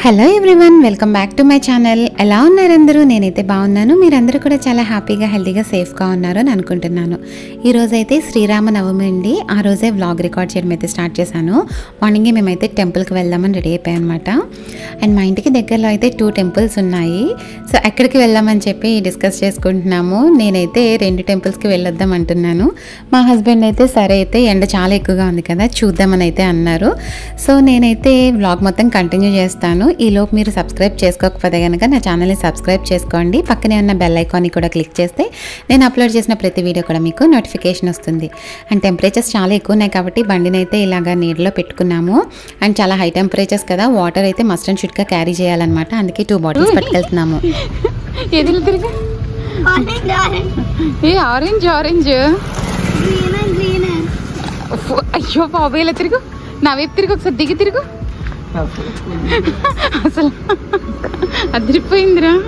Hello everyone welcome back to my channel ఎలా ఉన్నారు అందరూ నేనైతే బాగున్నాను మీరందరూ కూడా చాలా హ్యాపీగా హెల్తీగా సేఫ్గా ఉన్నారు అని అనుకుంటున్నాను ఈ రోజు అయితే శ్రీరామ నవమి అండి ఆ రోజే వ్లాగ్ రికార్డ్ చేయడం అయితే స్టార్ట్ చేశాను మార్నింగే మేమైతే టెంపుల్కి వెళ్దామని రెడీ అయిపోయాం అనమాట అండ్ మా ఇంటికి దగ్గరలో అయితే టూ టెంపుల్స్ ఉన్నాయి సో ఎక్కడికి వెళ్దామని చెప్పి డిస్కస్ చేసుకుంటున్నాము నేనైతే రెండు టెంపుల్స్కి వెళ్ళొద్దాం అంటున్నాను మా హస్బెండ్ అయితే సరే అయితే ఎండ చాలా ఎక్కువగా ఉంది కదా చూద్దామని అయితే అన్నారు సో నేనైతే వ్లాగ్ మొత్తం కంటిన్యూ చేస్తాను ఈలోపు మీరు సబ్స్క్రైబ్ చేసుకోకపోతే కనుక నా ఛానల్ని సబ్స్క్రైబ్ చేసుకోండి పక్కనే ఉన్న బెల్ ఐకాన్ని కూడా క్లిక్ చేస్తే నేను అప్లోడ్ చేసిన ప్రతి వీడియో కూడా మీకు నోటిఫికేషన్ వస్తుంది అండ్ టెంపరేచర్స్ చాలా ఎక్కువ ఉన్నాయి కాబట్టి బండిని అయితే ఇలాగా నీడలో పెట్టుకున్నాము అండ్ చాలా హై టెంపరేచర్స్ కదా వాటర్ అయితే మస్ట్ అండ్ షుడ్గా క్యారీ చేయాలన్నమాట అందుకే టూ బాటిల్స్ పట్టుకెళ్తున్నాము ఏది తిరిగి Orange, orange. ఏ ఆరెంజ్ ఆరెంజ్ Green, green. అయ్యో బాబు ఇలా తిరుగు నా వైపు తిరుగు ఒకసారి దిగి తిరుగు అసలు అదిరిపోయిందిరా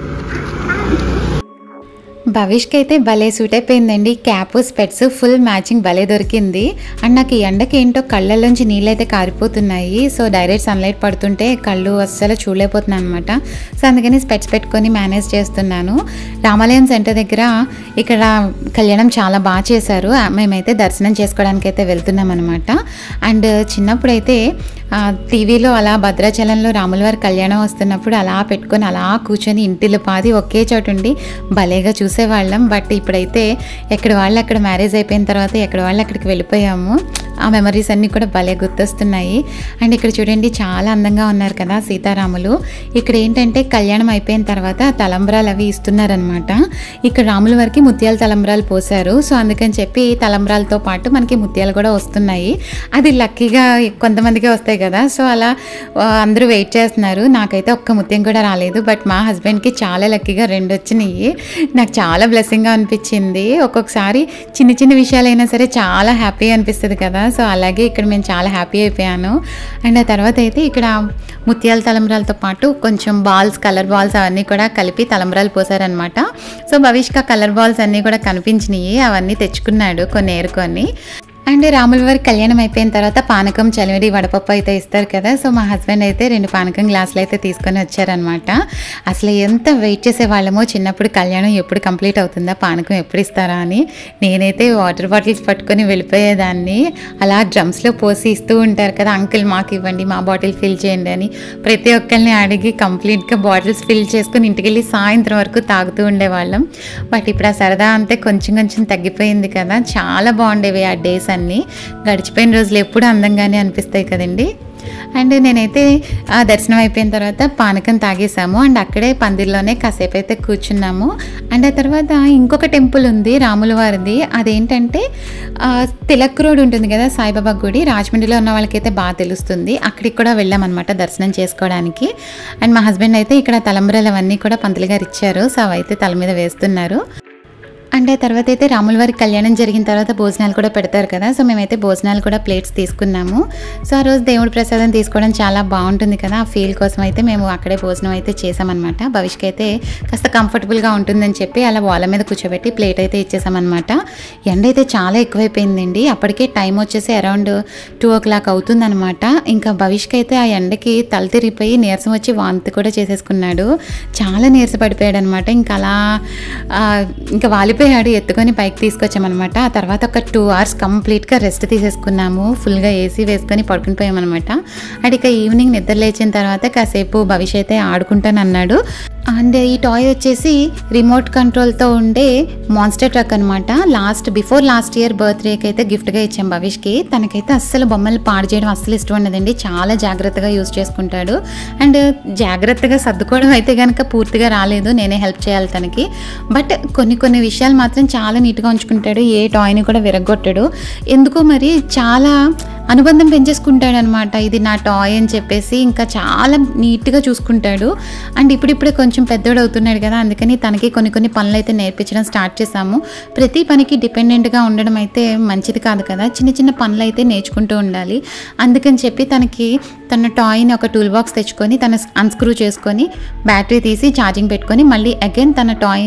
భవిష్కి అయితే భలే సూట్ అయిపోయిందండి క్యాప్ స్పెట్స్ ఫుల్ మ్యాచింగ్ భలే దొరికింది అండ్ నాకు ఈ ఎండకి ఏంటో కళ్ళల్లోంచి నీళ్ళు అయితే కారిపోతున్నాయి సో డైరెక్ట్ సన్లైట్ పడుతుంటే కళ్ళు అస్సలు చూడలేకపోతున్నాను అనమాట సో అందుకని స్పెట్స్ పెట్టుకొని మేనేజ్ చేస్తున్నాను రామాలయం సెంటర్ దగ్గర ఇక్కడ కళ్యాణం చాలా బాగా చేశారు ఆ, మేమైతే దర్శనం చేసుకోవడానికి అయితే వెళ్తున్నాం అనమాట అండ్ చిన్నప్పుడైతే ఆ, టీవీలో అలా భద్రాచలంలో రాములవారి కళ్యాణం వస్తున్నప్పుడు అలా పెట్టుకొని అలా కూర్చొని ఇంటిలో పాది ఒకే చోటు ఉండి భలేగా చూసేవాళ్ళం బట్ ఇప్పుడైతే ఎక్కడ వాళ్ళు అక్కడ మ్యారేజ్ అయిపోయిన తర్వాత ఎక్కడ వాళ్ళు అక్కడికి వెళ్ళిపోయాము ఆ మెమరీస్ అన్నీ కూడా భలే గుర్తొస్తున్నాయి అండ్ ఇక్కడ చూడండి చాలా అందంగా ఉన్నారు కదా సీతారాములు ఇక్కడ ఏంటంటే కళ్యాణం అయిపోయిన తర్వాత తలంబ్రాలు అవి ఇస్తున్నారనమాట ఇక్కడ రాముల వారికి ముత్యాల తలంబ్రాలు పోసారు సో అందుకని చెప్పి తలంబ్రాలతో పాటు మనకి ముత్యాలు కూడా వస్తున్నాయి అది లక్కీగా కొంతమందికే వస్తాయి కదా సో అలా ఆ, అందరూ వెయిట్ చేస్తున్నారు నాకైతే ఒక్క ముత్యం కూడా రాలేదు బట్ మా హస్బెండ్కి చాలా లక్కీగా రెండు వచ్చినాయి నాకు చాలా బ్లెస్సింగ్గా అనిపించింది ఒక్కొక్కసారి చిన్న చిన్న విషయాలైనా సరే చాలా హ్యాపీ అనిపిస్తుంది కదా సో అలాగే ఇక్కడ మేము చాలా హ్యాపీ అయిపోయాను అండ్ ఆ తర్వాత అయితే ఇక్కడ ముత్యాల తలంబ్రాలతో పాటు కొంచెం బాల్స్ కలర్ బాల్స్ అవన్నీ కూడా కలిపి తలంబ్రాలు పోసారనమాట సో భవిష్క కలర్ బాల్స్ అన్నీ కూడా కనిపించినాయి అవన్నీ తెచ్చుకున్నాడు కొన్ని ఏరుకొని అండ్ రాముల వారి కళ్యాణం అయిపోయిన తర్వాత పానకం చలివిడి వడపప్పు అయితే ఇస్తారు కదా సో మా హస్బెండ్ అయితే రెండు పానకం గ్లాసులు అయితే తీసుకొని వచ్చారనమాట అసలు ఎంత వెయిట్ చేసే వాళ్ళమో చిన్నప్పుడు కళ్యాణం ఎప్పుడు కంప్లీట్ అవుతుందా పానకం ఎప్పుడు ఇస్తారా అని నేనైతే వాటర్ బాటిల్స్ పట్టుకొని వెళ్ళిపోయేదాన్ని అలా డ్రమ్స్లో పోసి ఇస్తూ ఉంటారు కదా అంకుల్ మాకు ఇవ్వండి మా బాటిల్ ఫిల్ చేయండి అని ప్రతి ఒక్కరిని అడిగి కంప్లీట్గా బాటిల్స్ ఫిల్ చేసుకుని ఇంటికి వెళ్ళి సాయంత్రం వరకు తాగుతూ ఉండేవాళ్ళం బట్ ఇప్పుడు ఆ సరదా అంతే కొంచెం కొంచెం తగ్గిపోయింది కదా చాలా బాగుండేవి ఆ డేస్ అన్నీ గడిచిపోయిన రోజులు ఎప్పుడు అందంగానే అనిపిస్తాయి కదండి అండ్ నేనైతే ఆ దర్శనం అయిపోయిన తర్వాత పానకం తాగేసాము అండ్ అక్కడే పందిర్లోనే కాసేపు అయితే కూర్చున్నాము అండ్ ఆ తర్వాత ఇంకొక టెంపుల్ ఉంది రాముల వారిది అదేంటంటే ఆ, తిలక్ రోడ్ ఉంటుంది కదా సాయిబాబా గుడి రాజమండ్రిలో ఉన్న వాళ్ళకైతే బాగా తెలుస్తుంది అక్కడికి కూడా వెళ్ళామన్నమాట దర్శనం చేసుకోవడానికి అండ్ మా హస్బెండ్ అయితే ఇక్కడ తలంబ్రాలు అవన్నీ కూడా పంతులు గారు ఇచ్చారు సో అవైతే తల మీద వేస్తున్నారు అండ్ ఆ తర్వాత అయితే రాముల వారి కళ్యాణం జరిగిన తర్వాత భోజనాలు కూడా పెడతారు కదా సో మేమైతే భోజనాలు కూడా ప్లేట్స్ తీసుకున్నాము సో ఆ రోజు దేవుడి ప్రసాదం తీసుకోవడం చాలా బాగుంటుంది కదా ఆ ఫీల్ కోసం అయితే మేము అక్కడే భోజనం అయితే చేసామన్నమాట భవిష్కి అయితే కాస్త కంఫర్టబుల్గా ఉంటుందని చెప్పి అలా వాళ్ళ మీద కూర్చోబెట్టి ప్లేట్ అయితే ఇచ్చేసామన్నమాట ఎండ అయితే చాలా ఎక్కువైపోయిందండి అప్పటికే టైం వచ్చేసి అరౌండ్ టూ ఓ క్లాక్ అవుతుందన్నమాట ఇంకా భవిష్కి అయితే ఆ ఎండకి తల తిరిగిపోయి నీరసం వచ్చి వాంతి కూడా చేసేసుకున్నాడు చాలా నీరస పడిపోయాడు అనమాట ఇంకా అలా ఆ, ఇంకా వాలిపోయాడు ఎత్తుకొని పైకి తీసుకొచ్చామన్నమాట ఆ తర్వాత ఒక టూ అవర్స్ కంప్లీట్గా రెస్ట్ తీసేసుకున్నాము ఫుల్గా ఏసీ వేసుకొని పడుకుని పోయామన్నమాట అండ్ ఇక ఈవినింగ్ నిద్ర లేచిన తర్వాత కాసేపు భవిష్య అయితే ఆడుకుంటానన్నాడు అండ్ ఈ టాయ్ వచ్చేసి రిమోట్ కంట్రోల్తో ఉండే మాన్స్టర్ ట్రక్ అనమాట లాస్ట్ బిఫోర్ లాస్ట్ ఇయర్ బర్త్డేకి అయితే గిఫ్ట్గా ఇచ్చాం భవిష్కి తనకైతే అస్సలు బొమ్మలు పాడు చేయడం అస్సలు ఇష్టం ఉండదండి చాలా జాగ్రత్తగా యూజ్ చేసుకుంటాడు అండ్ జాగ్రత్తగా సర్దుకోవడం అయితే కనుక పూర్తిగా రాలేదు నేనే హెల్ప్ చేయాలి తనకి బట్ కొన్ని కొన్ని విషయాలు మాత్రం చాలా నీట్గా ఉంచుకుంటాడు ఏ టాయ్ని కూడా విరగొట్టాడు ఎందుకో మరి చాలా అనుబంధం పెంచేసుకుంటాడు అనమాట ఇది నా టాయ్ అని చెప్పేసి ఇంకా చాలా నీట్గా చూసుకుంటాడు అండ్ ఇప్పుడిప్పుడే కొంచెం పెద్దోడు అవుతున్నాడు కదా అందుకని తనకి కొన్ని కొన్ని పనులు అయితే నేర్పించడం స్టార్ట్ చేశాము ప్రతి పనికి డిపెండెంట్గా ఉండడం అయితే మంచిది కాదు కదా చిన్న చిన్న పనులు అయితే నేర్చుకుంటూ ఉండాలి అందుకని చెప్పి తనకి తన టాయ్ని ఒక టూల్ బాక్స్ తెచ్చుకొని తన అన్స్క్రూ చేసుకొని బ్యాటరీ తీసి ఛార్జింగ్ పెట్టుకొని మళ్ళీ అగైన్ తన టాయ్స్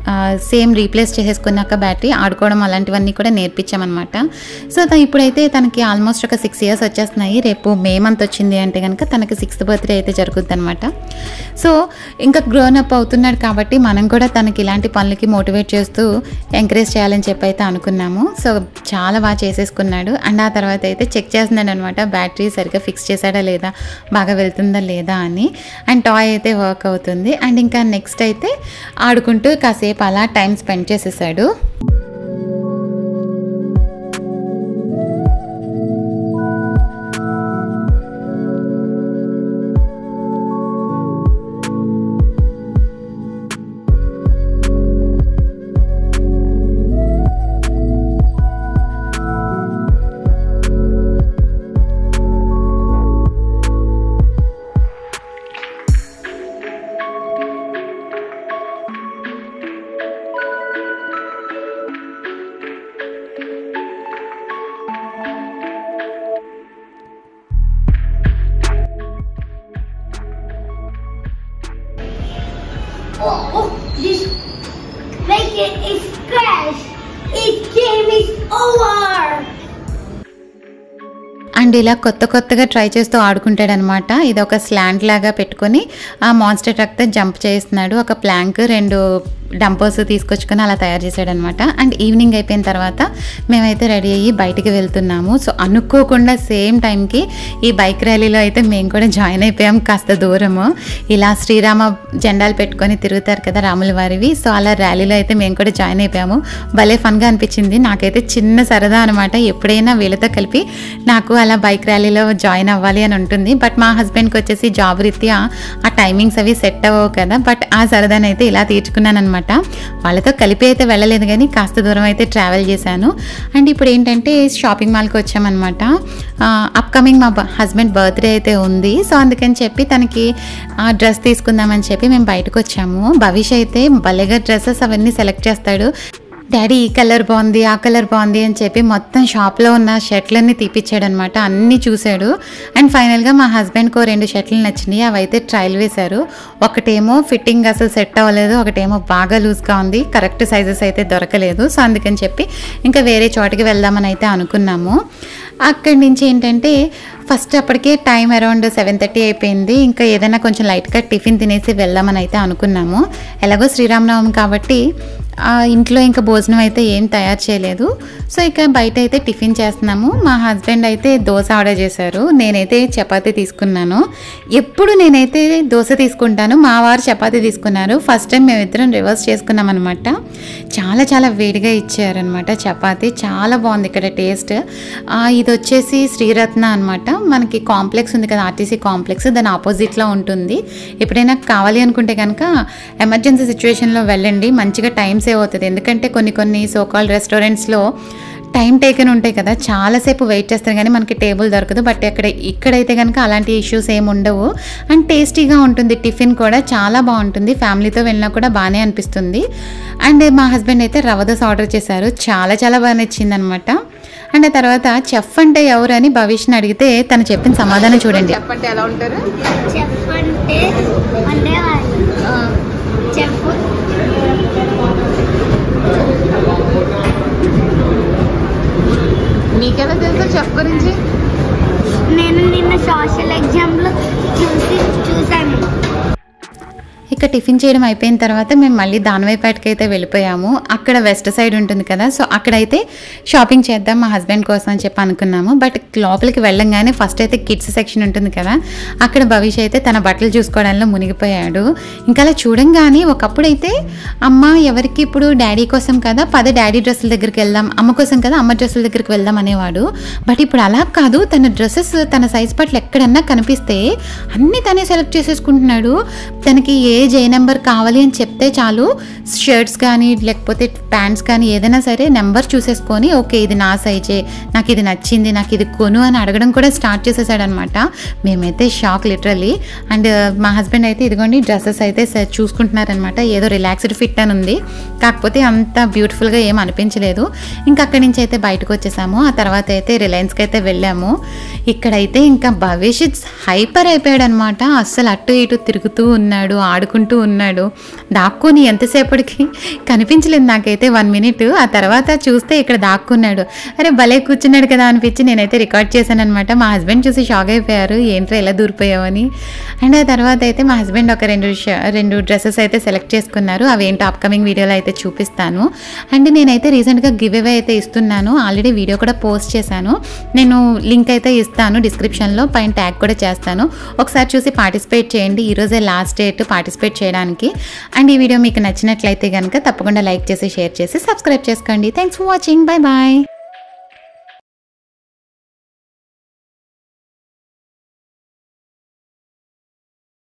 సేమ్ రీప్లేస్ చేసేసుకున్నాక బ్యాటరీ ఆడుకోవడం అలాంటివన్నీ కూడా నేర్పించామన్నమాట సో త- ఇప్పుడైతే తనకి ఆల్మోస్ట్ ఒక సిక్స్ ఇయర్స్ వచ్చేస్తున్నాయి రేపు మే మంత్ వచ్చింది అంటే కనుక తనకి సిక్స్త్ బర్త్డే అయితే జరుగుద్ది అనమాట సో ఇంకా గ్రోన్ అప్ అవుతున్నాడు కాబట్టి మనం కూడా తనకి ఇలాంటి పనులకి మోటివేట్ చేస్తూ ఎంకరేజ్ చేయాలని చెప్పి అయితే అనుకున్నాము సో చాలా బాగా చేసేసుకున్నాడు అండ్ ఆ తర్వాత అయితే చెక్ చేస్తున్నాడు అనమాట బ్యాటరీ సరిగ్గా ఫిక్స్ చేశాడా లేదా బాగా వెళ్తుందా లేదా అని అండ్ టాయ్ అయితే వర్క్ అవుతుంది అండ్ ఇంకా నెక్స్ట్ అయితే ఆడుకుంటూ కాసేపు అలా టైం స్పెండ్ చేసేసాడు Oh, this make it is crash. It game is over. And ఇలా కొత్త కొత్తగా ట్రై చేస్తూ ఆడుకుంటాడనమాట ఇది ఒక స్లాంట్ లాగా పెట్టుకొని ఆ మాన్స్టర్ ట్రక్తో జంప్ చేస్తున్నాడు ఒక ప్లాంక్ రెండు డంపర్స్ తీసుకొచ్చుకొని అలా తయారు చేశాడనమాట అండ్ ఈవినింగ్ అయిపోయిన తర్వాత మేమైతే రెడీ అయ్యి బయటికి వెళ్తున్నాము సో అనుకోకుండా సేమ్ టైంకి ఈ బైక్ ర్యాలీలో అయితే మేము కూడా జాయిన్ అయిపోయాం కాస్త దూరము ఇలా శ్రీరామ జెండాలు పెట్టుకొని తిరుగుతారు కదా రాముల వారివి సో అలా ర్యాలీలో అయితే మేము కూడా జాయిన్ అయిపోయాము భలే ఫన్గా అనిపించింది నాకైతే చిన్న సరదా అనమాట ఎప్పుడైనా వీళ్ళతో కలిపి నాకు అలా బైక్ ర్యాలీలో జాయిన్ అవ్వాలి అని ఉంటుంది బట్ మా హస్బెండ్కి వచ్చేసి జాబ్ రీత్యా ఆ టైమింగ్స్ అవి సెట్ అవ్వవు కదా బట్ ఆ సరదాని అయితే ఇలా తీర్చుకున్నాను అనమాట వాళ్ళతో కలిపి అయితే వెళ్ళలేదు కానీ కాస్త దూరం అయితే ట్రావెల్ చేశాను అండ్ ఇప్పుడు ఏంటంటే షాపింగ్ మాల్కి వచ్చామన్నమాట అప్కమింగ్ మా హస్బెండ్ బర్త్డే అయితే ఉంది సో అందుకని చెప్పి తనకి డ్రెస్ తీసుకుందామని చెప్పి మేము బయటకు వచ్చాము భవిష్ అయితే భలేగా డ్రెస్సెస్ అవన్నీ సెలెక్ట్ చేస్తాడు డాడీ ఈ కలర్ బాగుంది ఆ కలర్ బాగుంది అని చెప్పి మొత్తం షాప్లో ఉన్న షర్ట్లన్నీ తీపిచ్చాడు అనమాట అన్నీ చూశాడు అండ్ ఫైనల్గా మా హస్బెండ్కి ఓ రెండు షర్ట్లు నచ్చినాయి అవి అయితే ట్రయల్ వేశారు ఒకటేమో ఫిట్టింగ్ అసలు సెట్ అవ్వలేదు ఒకటేమో బాగా లూజ్గా ఉంది కరెక్ట్ సైజెస్ అయితే దొరకలేదు సో అందుకని చెప్పి ఇంకా వేరే చోటికి వెళ్దామని అయితే అనుకున్నాము అక్కడి నుంచి ఏంటంటే ఫస్ట్ అప్పటికే టైం అరౌండ్ సెవెన్ థర్టీ అయిపోయింది ఇంకా ఏదైనా కొంచెం లైట్గా టిఫిన్ తినేసి వెళ్దామని అయితే అనుకున్నాము ఎలాగో శ్రీరామనవమి కాబట్టి ఆ, ఇంట్లో ఇంకా భోజనం అయితే ఏం తయారు చేయలేదు సో ఇక బయట అయితే టిఫిన్ చేస్తున్నాము మా హస్బెండ్ అయితే దోశ ఆర్డర్ చేశారు నేనైతే చపాతీ తీసుకున్నాను ఎప్పుడు నేనైతే దోశ తీసుకుంటాను మా వారు చపాతీ తీసుకున్నారు ఫస్ట్ టైం మేమిద్దరం రివర్స్ చేసుకున్నాం అనమాట చాలా చాలా వేడిగా ఇచ్చారనమాట చపాతీ చాలా బాగుంది ఇక్కడ టేస్ట్ ఆ, ఇది వచ్చేసి శ్రీరత్న అనమాట మనకి కాంప్లెక్స్ ఉంది కదా ఆర్టీసీ కాంప్లెక్స్ దాని ఆపోజిట్లో ఉంటుంది ఎప్పుడైనా కావాలి అనుకుంటే కనుక ఎమర్జెన్సీ సిచ్యువేషన్లో వెళ్ళండి మంచిగా టైం సేవ్ అవుతుంది ఎందుకంటే కొన్ని కొన్ని సోకాల్ రెస్టారెంట్స్లో టైం టేకన్ ఉంటాయి కదా చాలాసేపు వెయిట్ చేస్తారు కానీ మనకి టేబుల్ దొరకదు బట్ ఇక్కడ ఇక్కడైతే కనుక అలాంటి ఇష్యూస్ ఏమి ఉండవు అండ్ టేస్టీగా ఉంటుంది టిఫిన్ కూడా చాలా బాగుంటుంది ఫ్యామిలీతో వెళ్ళినా కూడా బాగానే అనిపిస్తుంది అండ్ మా హస్బెండ్ అయితే రవ దోశ ఆర్డర్ చేశారు చాలా చాలా బాగా నచ్చింది అనమాట అండ్ ఆ తర్వాత చెఫ్ అంటే ఎవరు అని భవిష్ని అడిగితే తను చెప్పిన సమాధానం చూడండి చెప్పంటే ఎలా ఉంటారు చెప్పంటే వండేవాళ్ళు చెప్పు మీకెలా తెలుసు చెఫ్ గురించి నేను నిన్న సోషల్ ఎగ్జామ్లో చూసి చూశాను ఇక టిఫిన్ చేయడం అయిపోయిన తర్వాత మేము మళ్ళీ దానవైపేటకి అయితే వెళ్ళిపోయాము అక్కడ వెస్ట్ సైడ్ ఉంటుంది కదా సో అక్కడైతే షాపింగ్ చేద్దాం మా హస్బెండ్ కోసం అని చెప్పి అనుకున్నాము బట్ లోపలికి వెళ్ళంగానే ఫస్ట్ అయితే కిడ్స్ సెక్షన్ ఉంటుంది కదా అక్కడ భవిష్ అయితే తన బట్టలు చూసుకోవడంలో మునిగిపోయాడు ఇంకా అలా చూడంగానే ఒకప్పుడైతే అమ్మ ఎవరికి ఇప్పుడు డాడీ కోసం కదా పద డాడీ డ్రెస్సుల దగ్గరికి వెళ్దాం అమ్మ కోసం కదా అమ్మ డ్రెస్సుల దగ్గరికి వెళ్దాం అనేవాడు బట్ ఇప్పుడు అలా కాదు తన డ్రెస్సెస్ తన సైజ్ బట్టలు ఎక్కడన్నా కనిపిస్తే అన్నీ తనే సెలెక్ట్ చేసేసుకుంటున్నాడు తనకి ఏ ఏ నెంబర్ కావాలి అని చెప్తే చాలు షర్ట్స్ కానీ లేకపోతే ప్యాంట్స్ కానీ ఏదైనా సరే నెంబర్ చూసేసుకొని ఓకే ఇది నా సైజే నాకు ఇది నచ్చింది నాకు ఇది కొను అని అడగడం కూడా స్టార్ట్ చేసేసాడనమాట మేమైతే షాక్ లిటరల్లీ అండ్ మా హస్బెండ్ అయితే ఇదిగోండి డ్రెస్సెస్ అయితే స- చూసుకుంటున్నారనమాట ఏదో రిలాక్స్డ్ ఫిట్ అని ఉంది కాకపోతే అంత బ్యూటిఫుల్గా ఏం అనిపించలేదు ఇంకా అక్కడి నుంచి అయితే బయటకు వచ్చేసాము ఆ తర్వాత అయితే రిలయన్స్కి అయితే వెళ్ళాము ఇక్కడైతే ఇంకా భవిష్యత్ హైపర్ అయిపోయాడు అనమాట అస్సలు అటు ఇటు తిరుగుతూ ఉన్నాడు ఆడుకుంటూ దాక్కుంటూ ఉన్నాడు దాక్కుని ఎంతసేపటికి కనిపించలేదు నాకైతే వన్ మినిట్ ఆ తర్వాత చూస్తే ఇక్కడ దాక్కున్నాడు అరే భలే కూర్చున్నాడు కదా అనిపించి నేనైతే రికార్డ్ చేశాను అనమాట మా హస్బెండ్ చూసి షాక్ అయిపోయారు ఏంట్రా ఎలా దూరిపోయావని అండ్ ఆ తర్వాత అయితే మా హస్బెండ్ ఒక రెండు ష- రెండు డ్రెస్సెస్ అయితే సెలెక్ట్ చేసుకున్నారు అవి ఏంటో అప్కమింగ్ వీడియోలో అయితే చూపిస్తాను అండ్ నేనైతే రీసెంట్గా గివ్ అవే అయితే ఇస్తున్నాను ఆల్రెడీ వీడియో కూడా పోస్ట్ చేశాను నేను లింక్ అయితే ఇస్తాను డిస్క్రిప్షన్లో పైన ట్యాగ్ కూడా చేస్తాను ఒకసారి చూసి పార్టిసిపేట్ చేయండి ఈరోజే లాస్ట్ డేట్ పార్టిసిపేట్ చేయడానికి అండ్ ఈ వీడియో మీకు నచ్చినట్లయితే కనుక తప్పకుండా లైక్ చేసి షేర్ చేసి సబ్స్క్రైబ్ చేసుకోండి thanks for watching bye bye